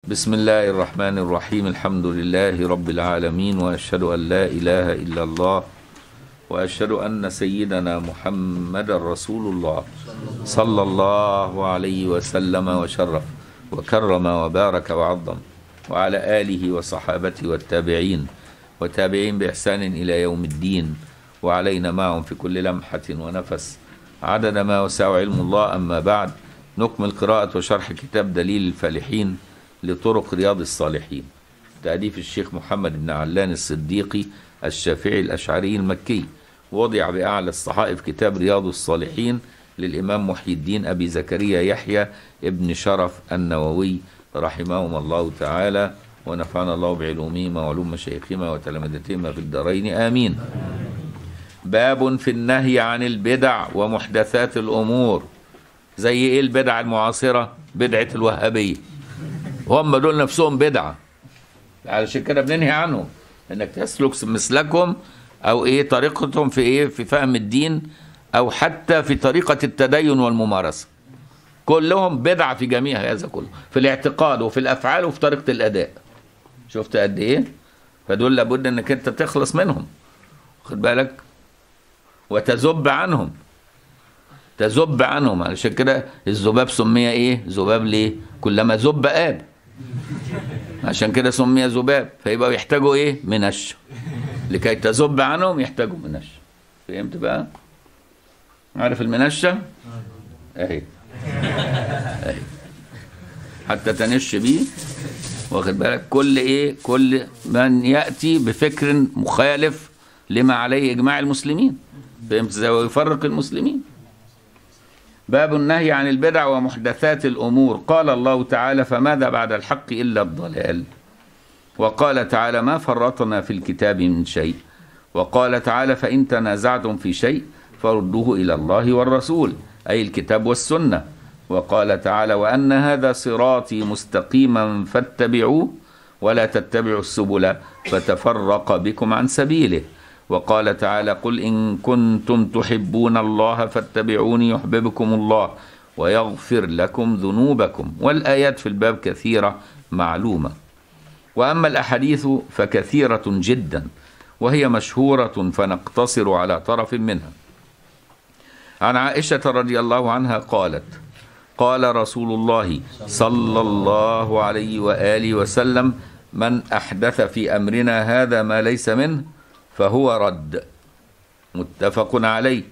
بسم الله الرحمن الرحيم الحمد لله رب العالمين واشهد ان لا اله الا الله واشهد ان سيدنا محمد رسول الله صلى الله عليه وسلم وشرف وكرم وبارك وعظم وعلى اله وصحابته والتابعين وتابعين باحسان الى يوم الدين وعلينا معهم في كل لمحه ونفس عدد ما وسع علم الله اما بعد نكمل قراءه وشرح كتاب دليل الفالحين لطرق رياض الصالحين تأليف الشيخ محمد بن علان الصديقي الشافعي الأشعري المكي وضع بأعلى الصحائف كتاب رياض الصالحين للإمام محي الدين أبي زكريا يحيى ابن شرف النووي رحمهما الله تعالى ونفعنا الله بعلومهما وعلوم مشايخهما وتلامذتهما في الدارين آمين باب في النهي عن البدع ومحدثات الأمور زي إيه البدع المعاصرة بدعة الوهابية هم دول نفسهم بدعة علشان كده بننهي عنهم انك تسلك مسلكهم او ايه طريقتهم في ايه في فهم الدين او حتى في طريقة التدين والممارسة كلهم بدعة في جميع هذا كله في الاعتقاد وفي الافعال وفي طريقة الاداء شفت قد ايه فدول لابد انك انت تخلص منهم خد بالك وتذب عنهم تذب عنهم علشان كده الذباب سمي ايه ذباب ليه كلما ذب اب عشان كده سمي ذباب فيبقى يحتاجوا ايه منشة لكي تذب عنهم يحتاجوا منشة فهمت بقى عارف المنشة اهي اهي حتى تنش بيه واخد بالك كل ايه كل من ياتي بفكر مخالف لما عليه اجماع المسلمين فهمت ازاي ويفرق المسلمين باب النهي عن البدع ومحدثات الأمور قال الله تعالى فماذا بعد الحق إلا الضلال وقال تعالى ما فرطنا في الكتاب من شيء وقال تعالى فإن تنازعتم في شيء فردوه إلى الله والرسول أي الكتاب والسنة وقال تعالى وأن هذا صراطي مستقيما فاتبعوه ولا تتبعوا السبل فتفرق بكم عن سبيله وقال تعالى قل إن كنتم تحبون الله فاتبعوني يحببكم الله ويغفر لكم ذنوبكم والآيات في الباب كثيرة معلومة وأما الأحاديث فكثيرة جدا وهي مشهورة فنقتصر على طرف منها عن عائشة رضي الله عنها قالت قال رسول الله صلى الله عليه وآله وسلم من أحدث في أمرنا هذا ما ليس منه فهو رد متفق عليه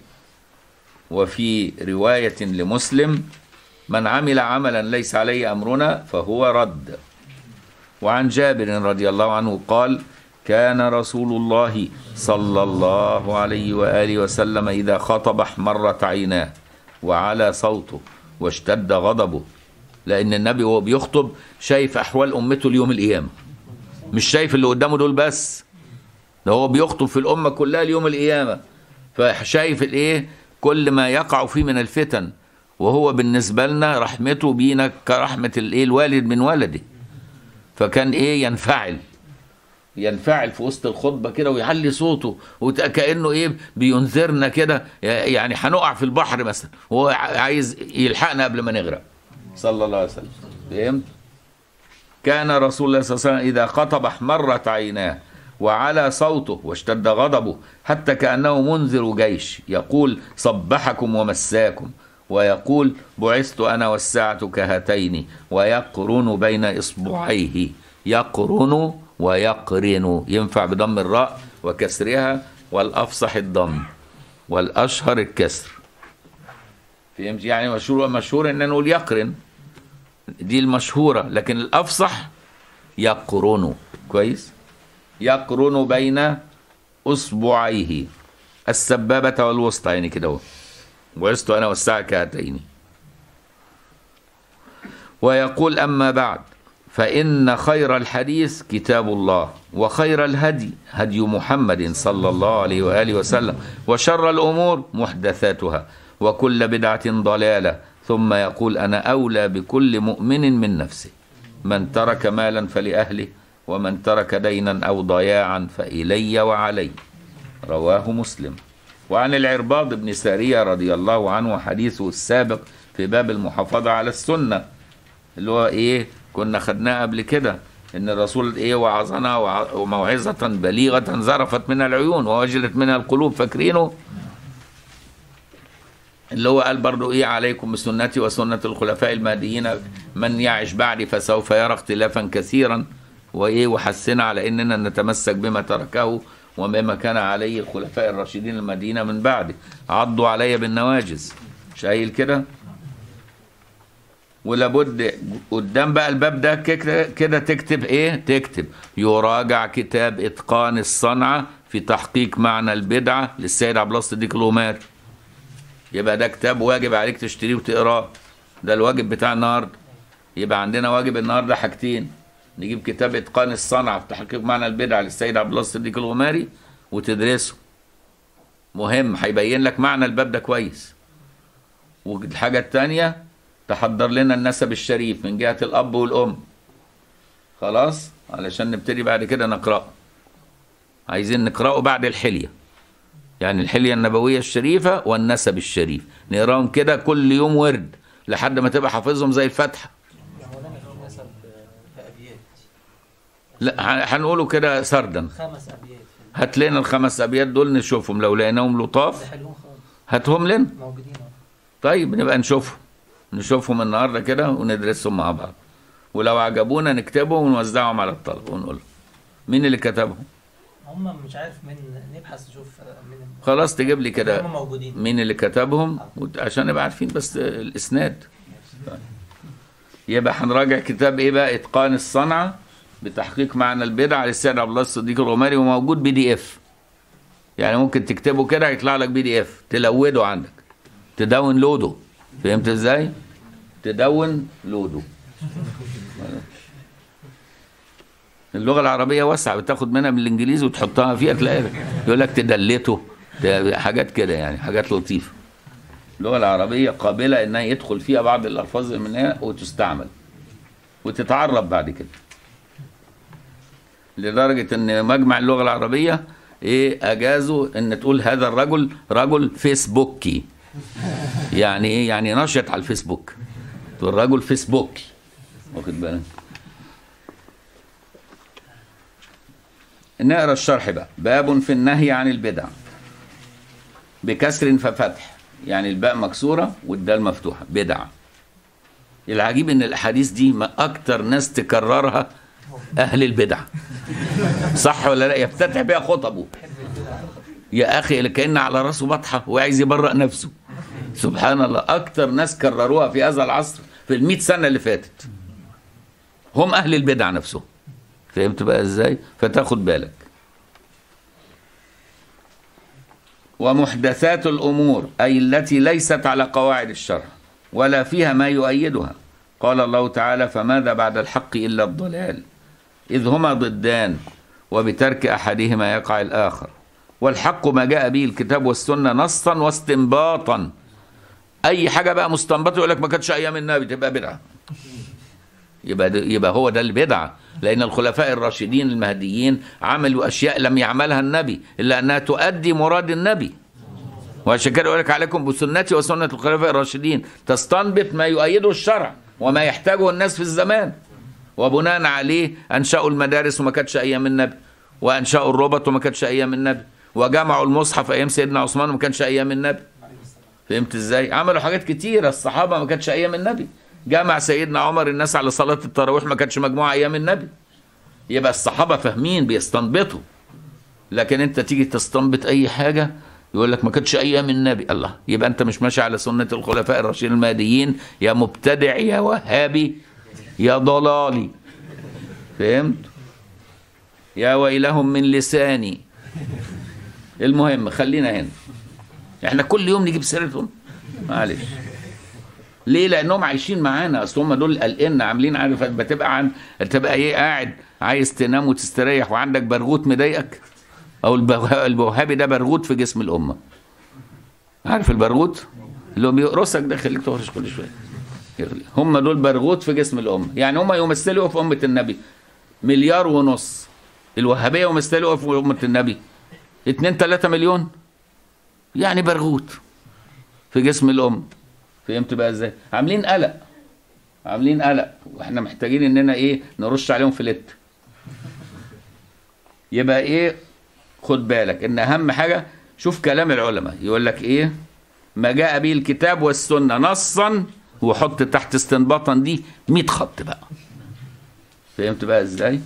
وفي رواية لمسلم من عمل عملا ليس عليه أمرنا فهو رد وعن جابر رضي الله عنه قال كان رسول الله صلى الله عليه وآله وسلم إذا خطب احمرت عيناه وعلى صوته واشتد غضبه لأن النبي وهو بيخطب شايف أحوال أمته اليوم القيامة مش شايف اللي قدامه دول بس ده هو بيخطب في الأمة كلها ليوم القيامة فشايف الإيه كل ما يقع فيه من الفتن وهو بالنسبة لنا رحمته بينا كرحمة الإيه الوالد من ولده فكان إيه ينفعل ينفعل في وسط الخطبة كده ويعلي صوته وكأنه إيه بينذرنا كده يعني هنقع في البحر مثلا وهو عايز يلحقنا قبل ما نغرق صلى الله عليه وسلم فهمت؟ كان رسول الله صلى الله عليه وسلم إذا خطب احمرت عيناه وعلى صوته واشتد غضبه حتى كأنه منذر جيش يقول صبحكم ومساكم ويقول بعثت أنا والساعة كهاتين ويقرن بين إصبعيه يقرن ويقرن ينفع بضم الراء وكسرها والأفصح الضم والأشهر الكسر فهمت يعني مشهور مشهور ان نقول يقرن دي المشهورة لكن الأفصح يقرن كويس يقرن بين اصبعيه السبابه والوسطى يعني كده اهو وعزت انا والساعه كهاتين ويقول اما بعد فان خير الحديث كتاب الله وخير الهدي هدي محمد صلى الله عليه واله وسلم وشر الامور محدثاتها وكل بدعه ضلاله ثم يقول انا اولى بكل مؤمن من نفسه من ترك مالا فلاهله ومن ترك دينا أو ضياعا فإلي وعلي رواه مسلم وعن العرباض بن سارية رضي الله عنه حديثه السابق في باب المحافظة على السنة اللي هو إيه كنا خدناه قبل كده ان الرسول ايه وعظنا وع- وموعظه بليغه زرفت من العيون ووجلت منها القلوب فاكرينه اللي هو قال برضو ايه عليكم بسنتي وسنة الخلفاء المهديين من يعش بعدي فسوف يرى اختلافا كثيرا وايه وحسنا على اننا نتمسك بما تركه وبما كان عليه الخلفاء الراشدين المهديين من بعده عضوا علي بالنواجز مش قايل كده ولابد قدام بقى الباب ده كده كده تكتب ايه تكتب يراجع كتاب اتقان الصنعه في تحقيق معنى البدعه للسيد عبد الله الصديق الغماري يبقى ده كتاب واجب عليك تشتريه وتقراه ده الواجب بتاع النهارده يبقى عندنا واجب النهارده حاجتين نجيب كتاب اتقان الصنعه في تحقيق معنى البدعه للسيد عبد الله الصديق الغماري وتدرسه مهم هيبين لك معنى الباب ده كويس والحاجه الثانيه تحضر لنا النسب الشريف من جهه الاب والام خلاص علشان نبتدي بعد كده نقراه عايزين نقراه بعد الحليه يعني الحليه النبويه الشريفه والنسب الشريف نقراهم كده كل يوم ورد لحد ما تبقى حافظهم زي الفاتحه مولانا في نسب في ابيات لا ه- هنقوله كده سردا خمس ابيات هات لنا الخمس ابيات دول نشوفهم لو لقيناهم ده لطاف حلوين خالص هاتهم لنا موجودين أهو. طيب نبقى نشوفهم نشوفهم النهارده كده وندرسهم مع بعض ولو عجبونا نكتبهم ونوزعهم على الطلبه ونقول لهم. مين اللي كتبهم هم مش عارف من نبحث نشوف من خلاص تجيب لي كده هم موجودين مين اللي كتبهم وت- عشان نبقى عارفين بس الاسناد يبقى هنراجع كتاب ايه بقى اتقان الصنعه بتحقيق معنى البدع للسيد عبد الله الصديق الغماري وموجود بي دي اف يعني ممكن تكتبه كده يطلع لك بي دي اف تلوده عندك تدون لوده فهمت ازاي تدون لوده اللغه العربيه واسعه بتاخد منها من الانجليزي وتحطها فيها تلاقي يقول لك تدلته ت- حاجات كده يعني حاجات لطيفه اللغه العربيه قابله انها يدخل فيها بعض الالفاظ منها وتستعمل وتتعرب بعد كده لدرجه ان مجمع اللغه العربيه ايه اجازوا ان تقول هذا الرجل رجل فيسبوكي يعني ايه يعني نشط على الفيسبوك تقول رجل فيسبوكي واخد بالك نقرا الشرح بقى باب في النهي عن البدع بكسر ففتح يعني الباء مكسوره والدال مفتوحه بدع العجيب ان الاحاديث دي ما اكتر ناس تكررها اهل البدع صح ولا لا يفتتح بيها خطبه يا اخي اللي كان على راسه بطحه وعايز يبرأ نفسه سبحان الله اكتر ناس كرروها في هذا العصر في المئة سنه اللي فاتت هم اهل البدع نفسهم فهمت بقى ازاي فتاخد بالك ومحدثات الامور اي التي ليست على قواعد الشرع ولا فيها ما يؤيدها قال الله تعالى فماذا بعد الحق الا الضلال اذ هما ضدان وبترك احدهما يقع الاخر والحق ما جاء به الكتاب والسنه نصا واستنباطا اي حاجه بقى مستنبطه يقول لك ما كانتش ايام النبي تبقى بدعه يبقى ده يبقى هو ده البدعه لان الخلفاء الراشدين المهديين عملوا اشياء لم يعملها النبي الا انها تؤدي مراد النبي وعشان كده يقول لك عليكم بسنتي وسنه الخلفاء الراشدين تستنبط ما يؤيده الشرع وما يحتاجه الناس في الزمان وبناء عليه انشأوا المدارس وما كانتش ايام النبي وانشأوا الربط وما كانتش ايام النبي وجمعوا المصحف ايام سيدنا عثمان وما كانش ايام النبي فهمت ازاي عملوا حاجات كتيره الصحابه ما كانتش ايام النبي جمع سيدنا عمر الناس على صلاه التراويح ما كانتش مجموعه ايام النبي يبقى الصحابه فاهمين بيستنبطوا لكن انت تيجي تستنبط اي حاجه يقول لك ما كانتش ايام النبي الله يبقى انت مش ماشي على سنه الخلفاء الراشدين المهديين يا مبتدع يا وهابي يا ضلالي فهمت يا ويلهم من لساني المهم خلينا هنا احنا كل يوم نجيب سيرتهم معلش ليه لانهم عايشين معانا اصل هم دول قلقنا عاملين عارف بتبقى عن تبقى ايه قاعد عايز تنام وتستريح وعندك برغوت مضايقك او البه- البوهابي ده برغوت في جسم الامه عارف البرغوت اللي هو بيقرصك ده خليك تهرش كل شويه يغلي. هم دول برغوت في جسم الامه يعني هم يمثلوا في امه النبي مليار ونص الوهابيه يمثلوا في امه النبي 2 3 مليون يعني برغوت في جسم الام فهمت بقى ازاي عاملين قلق عاملين قلق واحنا محتاجين اننا ايه نرش عليهم فلت يبقى ايه خد بالك ان اهم حاجه شوف كلام العلماء يقول لك ايه ما جاء به الكتاب والسنه نصا وحط تحت استنباطا دي 100 خط بقى فهمت بقى ازاي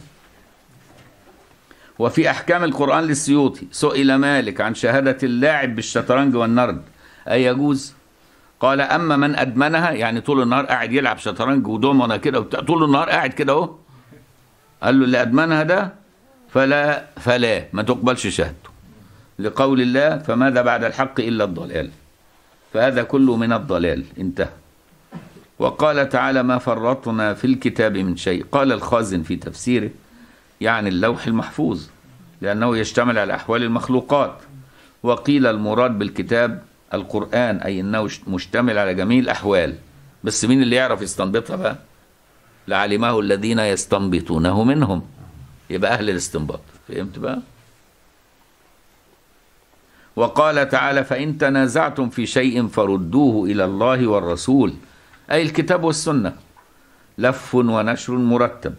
وفي احكام القران للسيوطي سئل مالك عن شهاده اللاعب بالشطرنج والنرد اي يجوز قال اما من ادمنها يعني طول النهار قاعد يلعب شطرنج ودومنا كده وبتاع طول النهار قاعد كده اهو قال له اللي ادمنها ده فلا فلا ما تقبلش شهادته لقول الله فماذا بعد الحق الا الضلال فهذا كله من الضلال انتهى وقال تعالى ما فرطنا في الكتاب من شيء قال الخازن في تفسيره يعني اللوح المحفوظ لأنه يشتمل على أحوال المخلوقات وقيل المراد بالكتاب القرآن أي أنه مشتمل على جميع الأحوال بس مين اللي يعرف يستنبطها بقى لعلمه الذين يستنبطونه منهم يبقى أهل الاستنباط فهمت بقى وقال تعالى فإن تنازعتم في شيء فردوه إلى الله والرسول أي الكتاب والسنة لف ونشر مرتب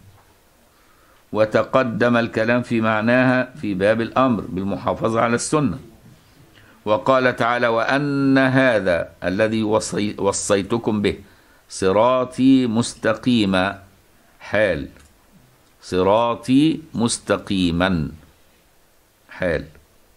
وتقدم الكلام في معناها في باب الأمر بالمحافظة على السنة وقال تعالى وأن هذا الذي وصي وصيتكم به صراطي مستقيما حال صراطي مستقيما حال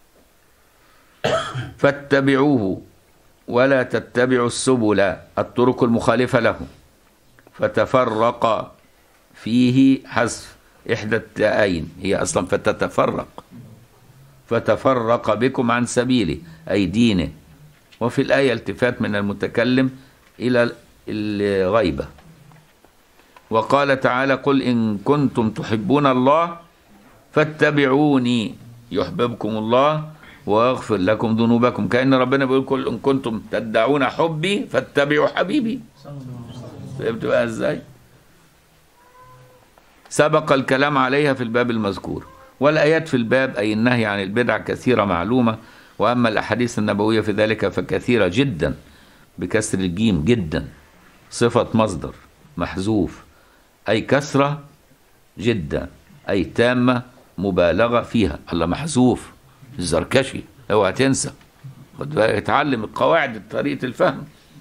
فاتبعوه ولا تتبعوا السبل الطرق المخالفة له فتفرق فيه حذف إحدى التائين هي أصلا فتتفرق فتفرق بكم عن سبيله أي دينه وفي الآية التفات من المتكلم إلى الغيبة وقال تعالى قل إن كنتم تحبون الله فاتبعوني يحببكم الله ويغفر لكم ذنوبكم كأن ربنا بيقول كل إن كنتم تدعون حبي فاتبعوا حبيبي فهمت بقى ازاي سبق الكلام عليها في الباب المذكور والآيات في الباب أي النهي عن البدع كثيرة معلومة وأما الأحاديث النبوية في ذلك فكثيرة جدا بكسر الجيم جدا صفة مصدر محذوف أي كثرة جدا أي تامة مبالغة فيها الله محذوف الزركشي اوعى تنسى خد بالك اتعلم القواعد طريقة الفهم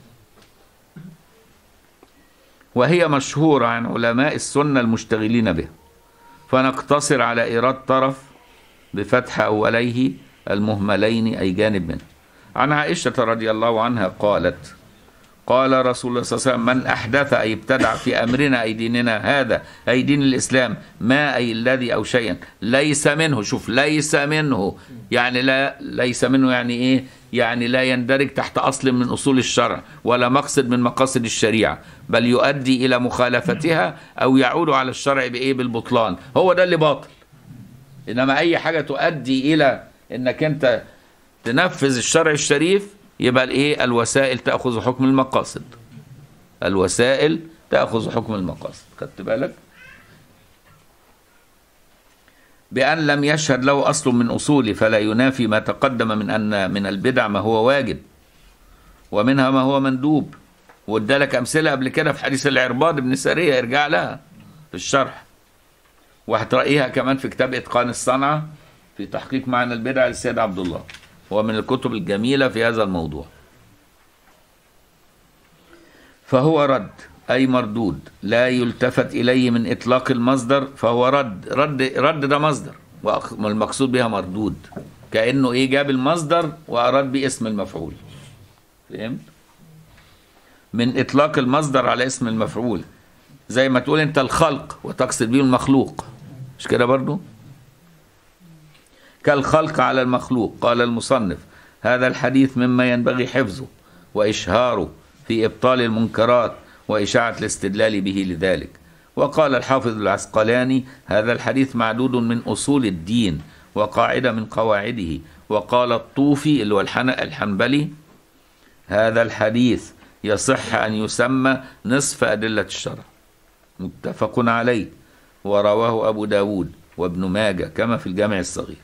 وهي مشهورة عن علماء السنة المشتغلين بها فنقتصر على إيراد طرف بفتح أوليه المهملين أي جانب منه عن عائشة رضي الله عنها قالت قال رسول الله صلى الله عليه وسلم من أحدث أي ابتدع في أمرنا أي ديننا هذا أي دين الإسلام ما أي الذي أو شيئا ليس منه شوف ليس منه يعني لا ليس منه يعني إيه يعني لا يندرج تحت أصل من أصول الشرع ولا مقصد من مقاصد الشريعة بل يؤدي إلى مخالفتها أو يعود على الشرع بإيه بالبطلان هو ده اللي باطل إنما أي حاجة تؤدي إلى إنك أنت تنفذ الشرع الشريف يبقى الايه الوسائل تاخذ حكم المقاصد الوسائل تاخذ حكم المقاصد خدت بالك بأن لم يشهد له أصل من أصوله فلا ينافي ما تقدم من أن من البدع ما هو واجب ومنها ما هو مندوب وادالك أمثلة قبل كده في حديث العرباض بن سارية ارجع لها في الشرح وهتلاقيها كمان في كتاب إتقان الصنعة في تحقيق معنى البدع للسيد عبد الله ومن الكتب الجميلة في هذا الموضوع فهو رد أي مردود لا يلتفت إليه من إطلاق المصدر فهو رد رد رد ده مصدر والمقصود بها مردود كأنه إيه جاب المصدر وأراد باسم المفعول فهمت؟ من إطلاق المصدر على اسم المفعول زي ما تقول أنت الخلق وتقصد به المخلوق مش كده برضو؟ كالخلق على المخلوق قال المصنف هذا الحديث مما ينبغي حفظه وإشهاره في إبطال المنكرات وإشاعة الاستدلال به لذلك وقال الحافظ العسقلاني هذا الحديث معدود من أصول الدين وقاعدة من قواعده وقال الطوفي اللي هو الحنبلي هذا الحديث يصح أن يسمى نصف أدلة الشرع متفق عليه ورواه أبو داود وابن ماجة كما في الجامع الصغير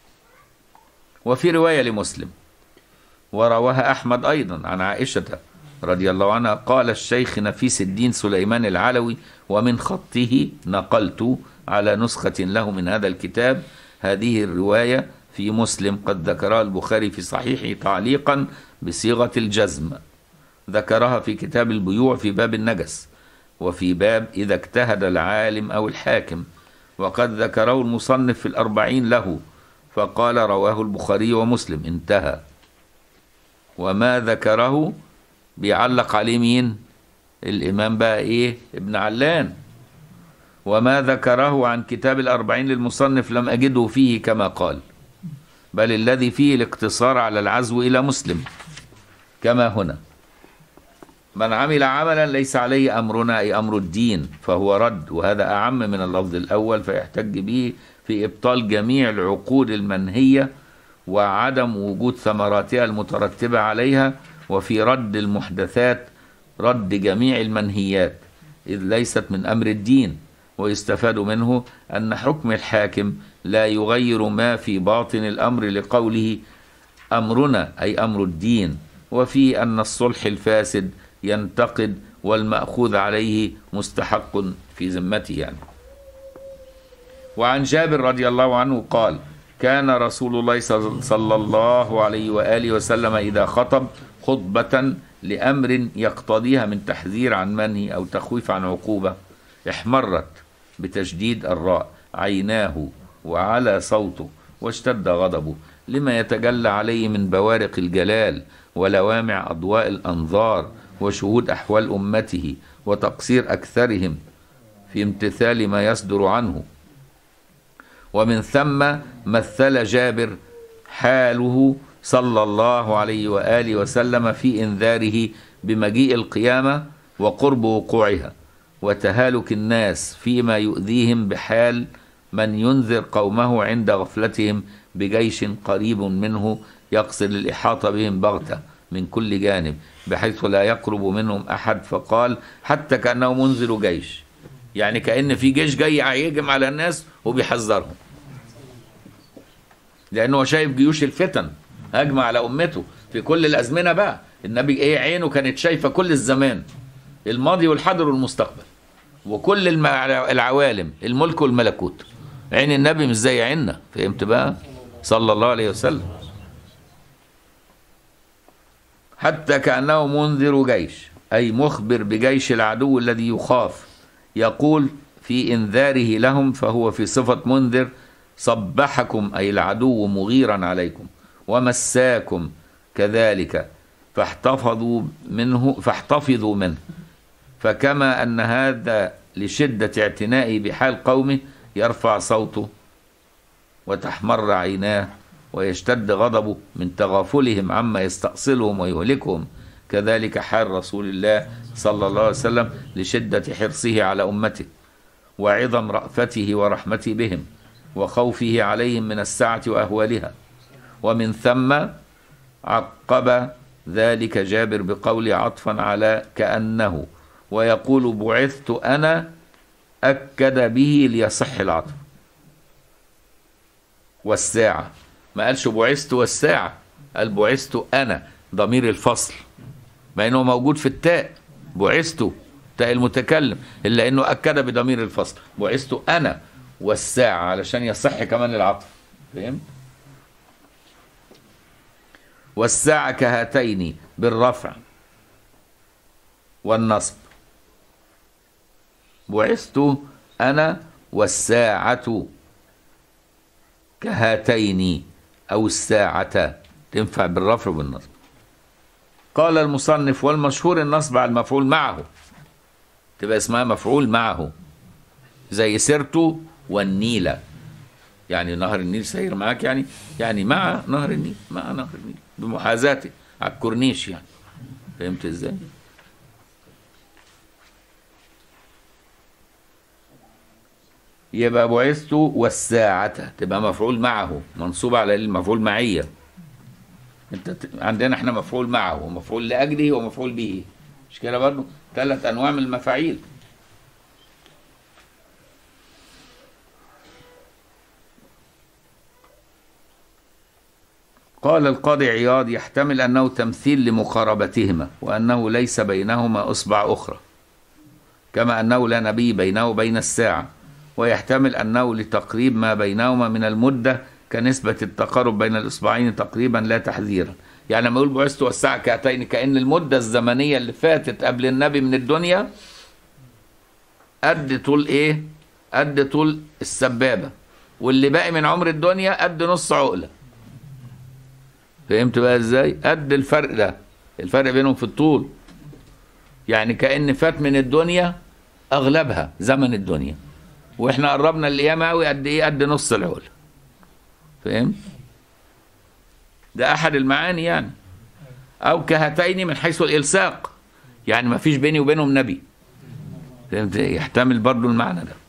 وفي رواية لمسلم ورواها أحمد أيضا عن عائشة رضي الله عنها قال الشيخ نفيس الدين سليمان العلوي ومن خطه نقلت على نسخة له من هذا الكتاب هذه الرواية في مسلم قد ذكرها البخاري في صحيحه تعليقا بصيغة الجزم ذكرها في كتاب البيوع في باب النجس وفي باب إذا اجتهد العالم أو الحاكم وقد ذكره المصنف في الأربعين له فقال رواه البخاري ومسلم انتهى وما ذكره بيعلق عليه مين الإمام بقى إيه ابن علان وما ذكره عن كتاب الأربعين للمصنف لم أجده فيه كما قال بل الذي فيه الاقتصار على العزو إلى مسلم كما هنا من عمل عملا ليس عليه أمرنا أي أمر الدين فهو رد وهذا أعم من اللفظ الأول فيحتج به في إبطال جميع العقود المنهية وعدم وجود ثمراتها المترتبة عليها وفي رد المحدثات رد جميع المنهيات إذ ليست من أمر الدين ويستفاد منه أن حكم الحاكم لا يغير ما في باطن الأمر لقوله أمرنا أي أمر الدين وفي أن الصلح الفاسد ينتقد والمأخوذ عليه مستحق في ذمته يعني وعن جابر رضي الله عنه قال كان رسول الله صلى الله عليه وآله وسلم إذا خطب خطبة لأمر يقتضيها من تحذير عن منهي أو تخويف عن عقوبة احمرت بتشديد الراء عيناه وعلى صوته واشتد غضبه لما يتجلى عليه من بوارق الجلال ولوامع أضواء الأنظار وشهود أحوال أمته وتقصير أكثرهم في امتثال ما يصدر عنه ومن ثم مثل جابر حاله صلى الله عليه وآله وسلم في إنذاره بمجيء القيامة وقرب وقوعها وتهالك الناس فيما يؤذيهم بحال من ينذر قومه عند غفلتهم بجيش قريب منه يقصد الإحاطة بهم بغتة من كل جانب بحيث لا يقرب منهم أحد فقال حتى كأنه منذر جيش يعني كأن في جيش جاي هيهجم على الناس وبيحذرهم لأنه شايف جيوش الفتن هجمة على أمته في كل الأزمنة بقى النبي إيه عينه كانت شايفة كل الزمان الماضي والحاضر والمستقبل وكل الم- العوالم الملك والملكوت عين النبي مش زي عيننا فهمت بقى صلى الله عليه وسلم حتى كأنه منذر جيش أي مخبر بجيش العدو الذي يخاف يقول في إنذاره لهم فهو في صفة منذر صبحكم أي العدو مغيرا عليكم ومساكم كذلك فاحتفظوا منه فاحتفظوا منه فكما أن هذا لشدة اعتنائه بحال قومه يرفع صوته وتحمر عيناه ويشتد غضبه من تغافلهم عما يستأصلهم ويهلكهم كذلك حال رسول الله صلى الله عليه وسلم لشدة حرصه على أمته وعظم رأفته ورحمته بهم وخوفه عليهم من السعة وأهوالها ومن ثم عقب ذلك جابر بقول عطفا على كأنه ويقول بعثت أنا أكد به ليصح العطف والساعة ما قالش بعثت والساعة قال بعثت أنا ضمير الفصل مع إنه موجود في التاء بعثت تاء المتكلم إلا إنه أكد بضمير الفصل بعثت أنا والساعة علشان يصح كمان العطف فهمت؟ والساعة كهاتين بالرفع والنصب بعثت أنا والساعة كهاتين أو الساعة تنفع بالرفع والنصب قال المصنف والمشهور النصب على المفعول معه تبقى اسمها مفعول معه زي سرت والنيل يعني نهر النيل سير معاك يعني يعني مع نهر النيل مع نهر النيل بمحاذاته على الكورنيش يعني فهمت ازاي؟ يبقى بعثت والساعة تبقى مفعول معه منصوب على المفعول معية انت ت- عندنا احنا مفعول معه ومفعول لأجله ومفعول به مش كده برضه ثلاث أنواع من المفاعيل قال القاضي عياض يحتمل أنه تمثيل لمقاربتهما وأنه ليس بينهما أصبع أخرى كما أنه لا نبي بينه وبين الساعة ويحتمل أنه لتقريب ما بينهما من المدة كنسبة التقارب بين الإصبعين تقريبا لا تحذيرا يعني لما يقول بعثت والساعة كهاتين كأن المدة الزمنية اللي فاتت قبل النبي من الدنيا قد طول إيه؟ قد طول السبابة واللي باقي من عمر الدنيا قد نص عقلة فهمت بقى ازاي؟ قد الفرق ده الفرق بينهم في الطول يعني كأن فات من الدنيا أغلبها زمن الدنيا واحنا قربنا القيامة قوي قد ايه قد نص العقلة فهمت؟ ده أحد المعاني يعني أو كهاتين من حيث الإلصاق يعني ما فيش بيني وبينهم نبي فهمت يحتمل برضو المعنى ده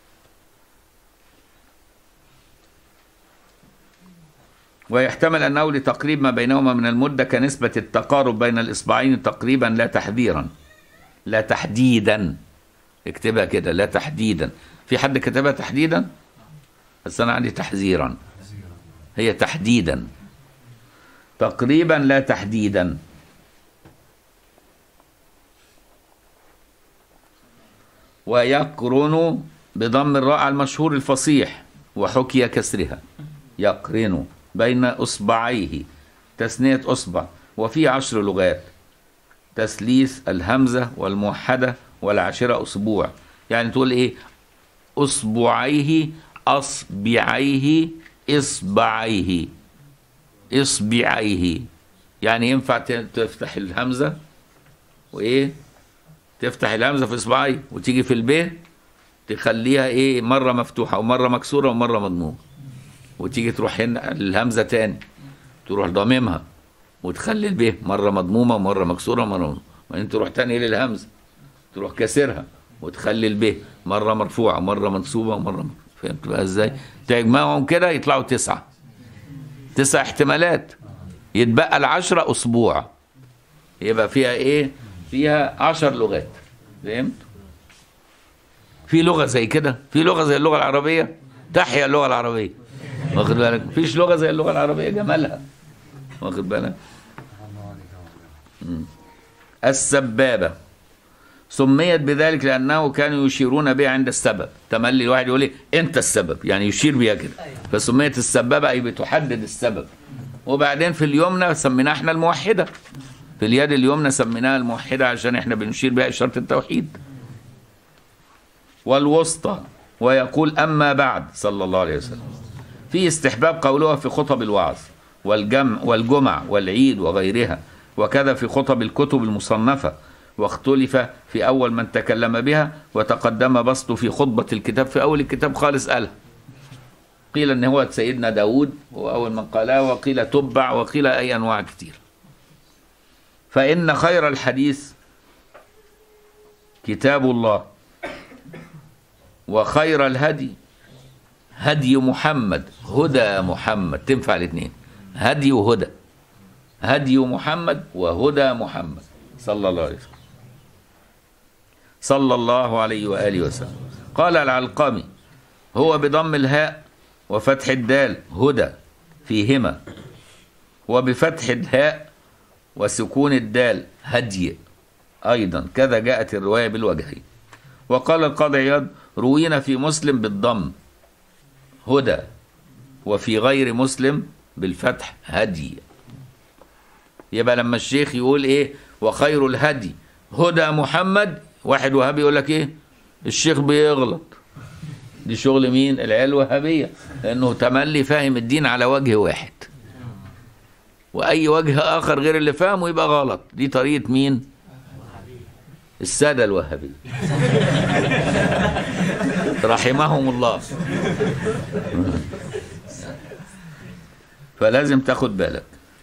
ويحتمل أنه لتقريب ما بينهما من المدة كنسبة التقارب بين الإصبعين تقريبا لا تحذيرا لا تحديدا اكتبها كده لا تحديدا في حد كتبها تحديدا بس أنا عندي تحذيرا هي تحديدا تقريبا لا تحديدا ويقرن بضم الراء على المشهور الفصيح وحكي كسرها يقرن بين اصبعيه تثنيه اصبع وفي عشر لغات تثليث الهمزه والموحده والعاشره اسبوع يعني تقول ايه اصبعيه اصبعيه اصبعيه اصبعيه يعني ينفع ت- تفتح الهمزه وايه تفتح الهمزه في اصبعي وتيجي في الب تخليها ايه مره مفتوحه ومره مكسوره ومره مضمومه وتيجي تروح هنا الهمزه تاني تروح ضاممها وتخلي الب مره مضمومه ومره مكسوره ومره مضمومه وبعدين تروح تاني للهمزه تروح كاسرها وتخلي الب مره مرفوعه ومره منصوبه ومره م- فهمت بقى ازاي؟ تجمعهم كده يطلعوا تسعه تسع احتمالات يتبقى العشرة أسبوع يبقى فيها إيه؟ فيها عشر لغات فهمت؟ في لغة زي كده في لغة زي اللغة العربية تحيا اللغة العربية واخد بالك مفيش لغة زي اللغة العربية جمالها واخد بالك مم. السبابة سميت بذلك لأنه كانوا يشيرون بها عند السبب تملي الواحد يقول إيه أنت السبب يعني يشير بها كده فسميت السبابة أي بتحدد السبب وبعدين في اليمنى سميناها احنا الموحدة في اليد اليمنى سميناها الموحدة عشان احنا بنشير بها إشارة التوحيد والوسطى ويقول أما بعد صلى الله عليه وسلم في استحباب قولها في خطب الوعظ والجمع والجمع والعيد وغيرها وكذا في خطب الكتب المصنفة واختلف في أول من تكلم بها وتقدم بسطه في خطبة الكتاب في أول الكتاب خالص قالها قيل ان هو سيدنا داود هو اول من قالها وقيل تبع وقيل اي انواع كتير فان خير الحديث كتاب الله وخير الهدي هدي محمد هدى محمد تنفع الاثنين هدي وهدى هدي محمد وهدى محمد صلى الله عليه وسلم صلى الله عليه واله وسلم قال العلقمي هو بضم الهاء وفتح الدال هدى فيهما وبفتح الهاء وسكون الدال هدي أيضا كذا جاءت الرواية بالوجهين وقال القاضي عياض روينا في مسلم بالضم هدى وفي غير مسلم بالفتح هدي يبقى لما الشيخ يقول ايه وخير الهدي هدى محمد واحد وهابي يقول لك ايه الشيخ بيغلط دي شغل مين العيال الوهابية لأنه تملي فاهم الدين على وجه واحد وأي وجه آخر غير اللي فاهمه يبقى غلط دي طريقة مين السادة الوهابية رحمهم الله فلازم تاخد بالك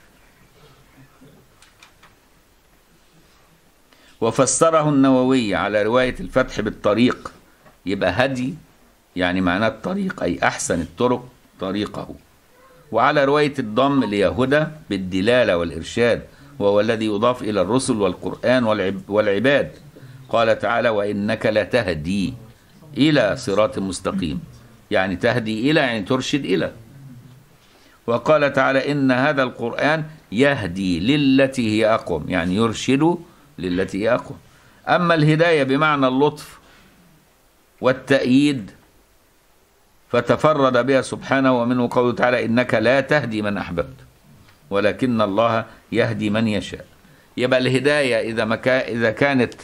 وفسره النووي على رواية الفتح بالطريق يبقى هدي يعني معناه الطريق أي أحسن الطرق طريقه وعلى رواية الضم اللي هي هدى بالدلالة والإرشاد وهو الذي يضاف إلى الرسل والقرآن والعب والعباد قال تعالى وإنك لتهدي إلى صراط مستقيم يعني تهدي إلى يعني ترشد إلى وقال تعالى إن هذا القرآن يهدي للتي هي أقوم يعني يرشد للتي هي أقوم أما الهداية بمعنى اللطف والتأييد فتفرد بها سبحانه ومنه قوله تعالى إنك لا تهدي من أحببت ولكن الله يهدي من يشاء يبقى الهداية إذا ما كا إذا كانت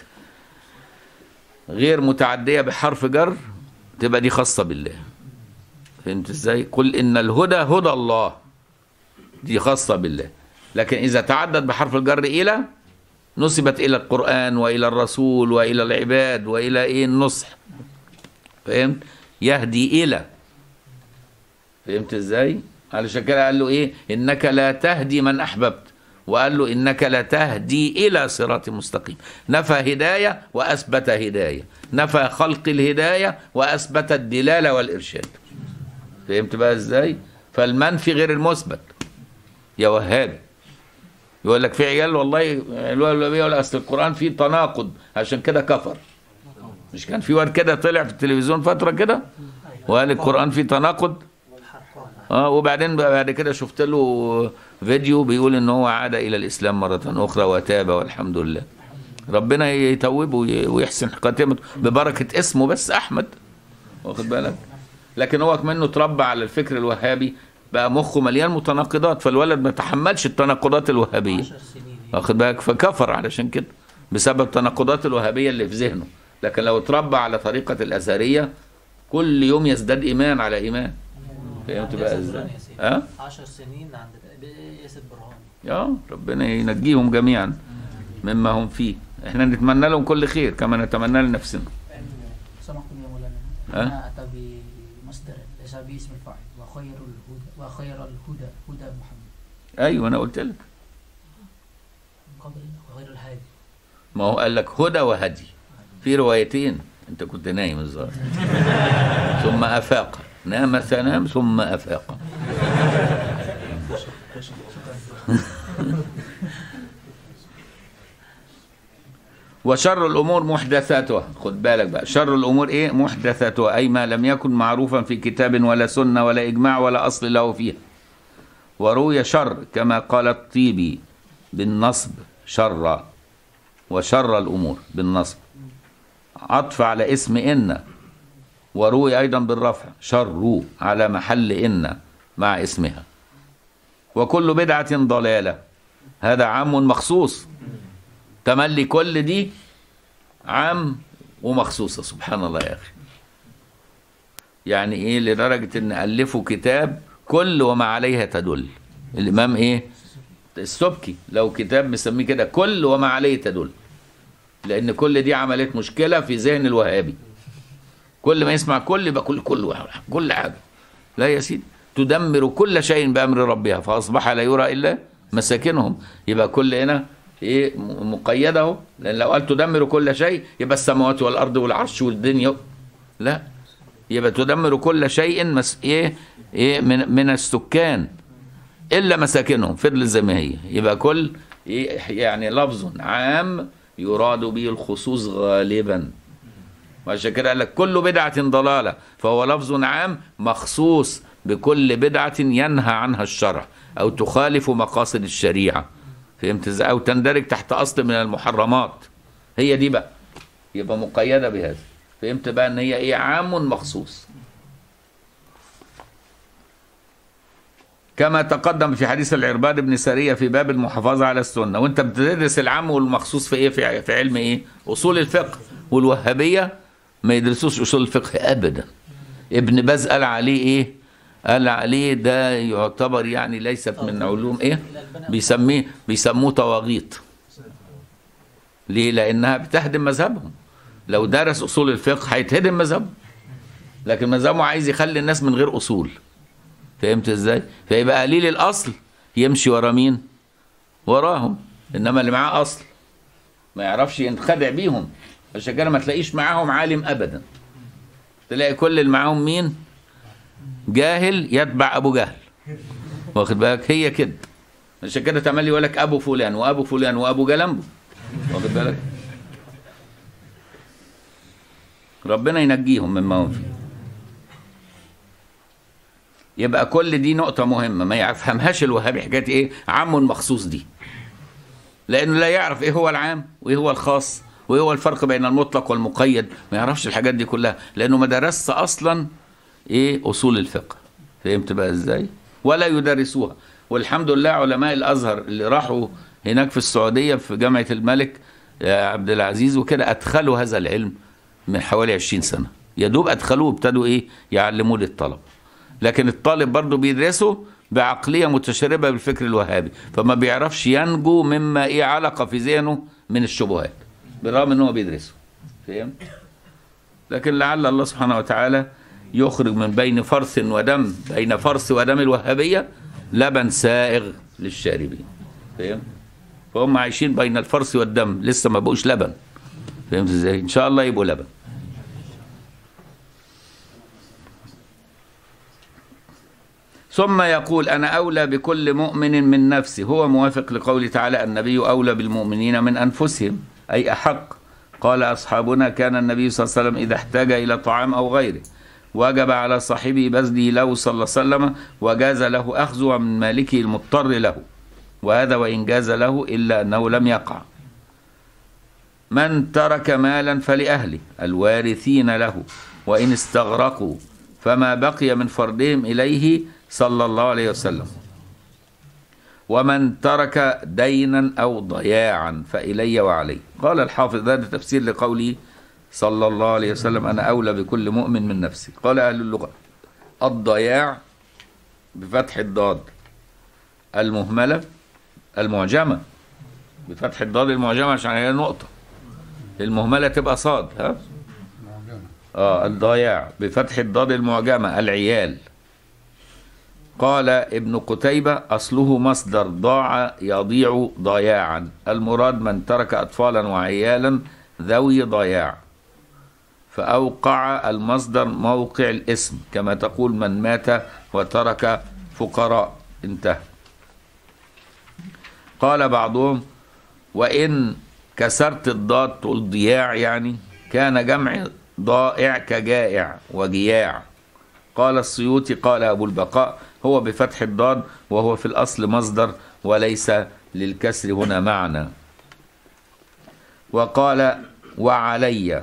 غير متعدية بحرف جر تبقى دي خاصة بالله فهمت ازاي؟ قل إن الهدى هدى الله دي خاصة بالله لكن إذا تعدت بحرف الجر إلى نسبت إلى القرآن وإلى الرسول وإلى العباد وإلى إيه النصح فهمت؟ يهدي إلى فهمت ازاي؟ علشان كده قال له ايه؟ انك لا تهدي من احببت وقال له انك لا تهدي الى صراط مستقيم نفى هدايه واثبت هدايه نفى خلق الهدايه واثبت الدلاله والارشاد فهمت بقى ازاي؟ فالمنفي غير المثبت يا وهابي يقول لك في عيال والله الولد يقول اصل القران فيه تناقض عشان كده كفر مش كان في واد كده طلع في التلفزيون فتره كده وقال القران فيه تناقض اه وبعدين بقى بعد كده شفت له فيديو بيقول ان هو عاد الى الاسلام مره اخرى وتاب والحمد لله ربنا يتوبه وي- ويحسن خاتمته ببركه اسمه بس احمد واخد بالك لكن هو كمان اتربى على الفكر الوهابي بقى مخه مليان متناقضات فالولد ما تحملش التناقضات الوهابيه 10 سنين واخد بالك فكفر علشان كده بسبب التناقضات الوهابيه اللي في ذهنه لكن لو اتربى على طريقه الازهريه كل يوم يزداد ايمان على ايمان فهمت بقى ياسر ازاي؟ برهان يا سيدي. ها؟ 10 سنين عند ياسر برهان يا ربنا ينجيهم جميعا مما هم فيه احنا نتمنى لهم كل خير كما نتمنى لنفسنا سمحتم يا مولانا أه؟ هنا أتى بمصدر ليس باسم الفاعل وخير الهدى وخير الهدى هدى محمد ايوه انا قلت لك قبل وخير الهادي ما هو قال لك هدى وهدي في روايتين انت كنت نايم الظاهر ثم افاق نام فنام ثم افاق وشر الامور محدثاتها خد بالك بقى شر الامور ايه محدثاتها اي ما لم يكن معروفا في كتاب ولا سنه ولا اجماع ولا اصل له فيها وروي شر كما قال الطيبي بالنصب شر وشر الامور بالنصب عطف على اسم ان وروي ايضا بالرفع شر على محل ان مع اسمها وكل بدعه ضلاله هذا عام مخصوص تملي كل دي عام ومخصوصة سبحان الله يا أخي يعني إيه لدرجة إن ألفوا كتاب كل وما عليها تدل الإمام إيه السبكي لو كتاب مسميه كده كل وما عليه تدل لأن كل دي عملت مشكلة في ذهن الوهابي كل ما يسمع كل يبقى كل كل كل حاجة لا يا سيدي تدمر كل شيء بأمر ربها فأصبح لا يرى إلا مساكنهم يبقى كل هنا ايه م- مقيده اهو لان لو قال تدمر كل شيء يبقى السماوات والارض والعرش والدنيا لا يبقى تدمر كل شيء مس ايه ايه من من السكان الا مساكنهم فضل زي ما هي يبقى كل إيه يعني لفظ عام يراد به الخصوص غالبا وعشان كده قال لك كل بدعة ضلالة فهو لفظ عام مخصوص بكل بدعة ينهى عنها الشرع أو تخالف مقاصد الشريعة فهمت ازاي أو تندرج تحت أصل من المحرمات هي دي بقى يبقى مقيدة بهذا فهمت بقى ان هي ايه عام مخصوص كما تقدم في حديث العرباد بن سرية في باب المحافظة على السنة وانت بتدرس العام والمخصوص في ايه في, في علم ايه اصول الفقه والوهابية ما يدرسوش اصول الفقه ابدا ابن باز قال عليه ايه قال عليه ده يعتبر يعني ليست من علوم ايه بيسميه بيسموه طواغيط ليه لانها بتهدم مذهبهم لو درس اصول الفقه هيتهدم مذهبه لكن مذهبه عايز يخلي الناس من غير اصول فهمت ازاي فيبقى قليل الاصل يمشي ورا مين وراهم انما اللي معاه اصل ما يعرفش ينخدع بيهم عشان كده ما تلاقيش معاهم عالم ابدا تلاقي كل اللي معاهم مين جاهل يتبع ابو جهل واخد بالك هي كده عشان كده تملي يقول لك ابو فلان وابو فلان وابو جلمبو واخد بالك ربنا ينجيهم مما هم فيه يبقى كل دي نقطة مهمة ما يفهمهاش الوهابي حكاية ايه عام مخصوص دي لأنه لا يعرف ايه هو العام وايه هو الخاص وايه هو الفرق بين المطلق والمقيد ما يعرفش الحاجات دي كلها لأنه ما درسش أصلا ايه أصول الفقه فهمت بقى ازاي ولا يدرسوها والحمد لله علماء الأزهر اللي راحوا هناك في السعودية في جامعة الملك يا عبد العزيز وكده أدخلوا هذا العلم من حوالي 20 سنة يا دوب أدخلوه وابتدوا إيه يعلموه للطلبة لكن الطالب برضه بيدرسه بعقلية متشربة بالفكر الوهابي فما بيعرفش ينجو مما إيه علق في ذهنه من الشبهات بالرغم إن هو بيدرسه فهمت؟ لكن لعل الله سبحانه وتعالى يخرج من بين فرث ودم بين فرث ودم الوهابية لبن سائغ للشاربين فهمت؟ فهم عايشين بين الفرث والدم لسه ما بقوش لبن فهمت ازاي؟ ان شاء الله يبقوا لبن ثم يقول أنا أولى بكل مؤمن من نفسي هو موافق لقوله تعالى النبي أولى بالمؤمنين من أنفسهم أي أحق قال أصحابنا كان النبي صلى الله عليه وسلم إذا احتاج إلى طعام أو غيره وجب على صاحبه بذله له صلى الله عليه وسلم وجاز له أخذه من مالكه المضطر له وهذا وإن جاز له إلا أنه لم يقع من ترك مالا فلأهله الوارثين له وإن استغرقوا فما بقي من فردهم إليه صلى الله عليه وسلم ومن ترك دينا أو ضياعا فإلي وعلي قال الحافظ هذا تفسير لقوله صلى الله عليه وسلم أنا أولى بكل مؤمن من نفسي قال أهل اللغة الضياع بفتح الضاد المهملة المعجمة بفتح الضاد المعجمة عشان هي نقطة المهملة تبقى صاد ها اه الضياع بفتح الضاد المعجمة العيال قال ابن قتيبة أصله مصدر ضاع يضيع ضياعا المراد من ترك أطفالا وعيالا ذوي ضياع فأوقع المصدر موقع الاسم كما تقول من مات وترك فقراء انتهى قال بعضهم وإن كسرت الضاد تقول ضياع يعني كان جمع ضائع كجائع وجياع قال السيوطي قال أبو البقاء هو بفتح الضاد وهو في الأصل مصدر وليس للكسر هنا معنى وقال وعلي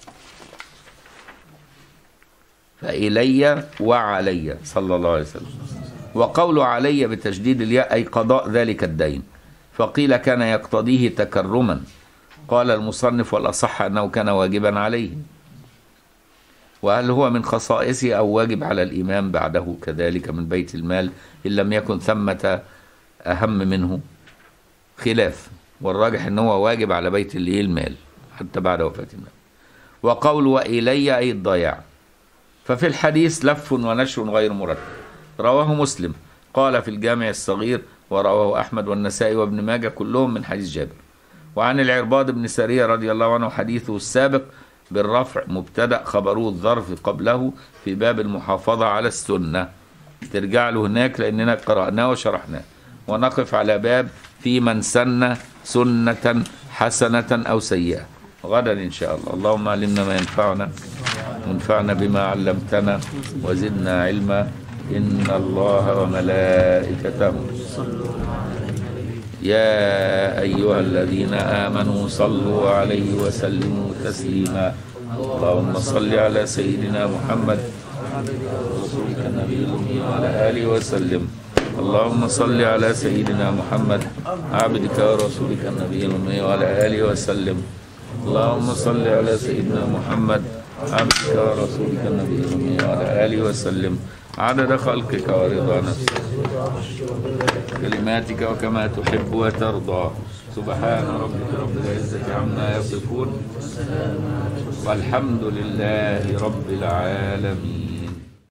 فإلي وعلي صلى الله عليه وسلم وقول علي بتشديد الياء أي قضاء ذلك الدين فقيل كان يقتضيه تكرما قال المصنف والأصح أنه كان واجبا عليه وهل هو من خصائصه أو واجب على الإمام بعده كذلك من بيت المال إن لم يكن ثمة أهم منه خلاف والراجح أنه هو واجب على بيت اللي المال حتى بعد وفاة المال وقول وإلي أي الضياع ففي الحديث لف ونشر غير مرتب رواه مسلم قال في الجامع الصغير ورواه أحمد والنسائي وابن ماجه كلهم من حديث جابر وعن العرباض بن سرية رضي الله عنه حديثه السابق بالرفع مبتدأ خبره الظرف قبله في باب المحافظة على السنة ترجع له هناك لأننا قرأناه وشرحناه ونقف على باب في من سن سنة حسنة أو سيئة غدا إن شاء الله اللهم علمنا ما ينفعنا وانفعنا بما علمتنا وزدنا علما إن الله وملائكته يا أيها الذين آمنوا صلوا عليه وسلموا تسليما اللهم صل على سيدنا محمد رسولك النبي الأمي وعلى آله وسلم اللهم صل على سيدنا محمد عبدك ورسولك النبي الأمي وعلى آله وسلم اللهم صل على سيدنا محمد عبدك ورسولك النبي الأمي وعلى آله وسلم عدد خلقك ورضا نفسك كلماتك وكما تحب وترضى سبحان ربك رب العزة عما يصفون والحمد لله رب العالمين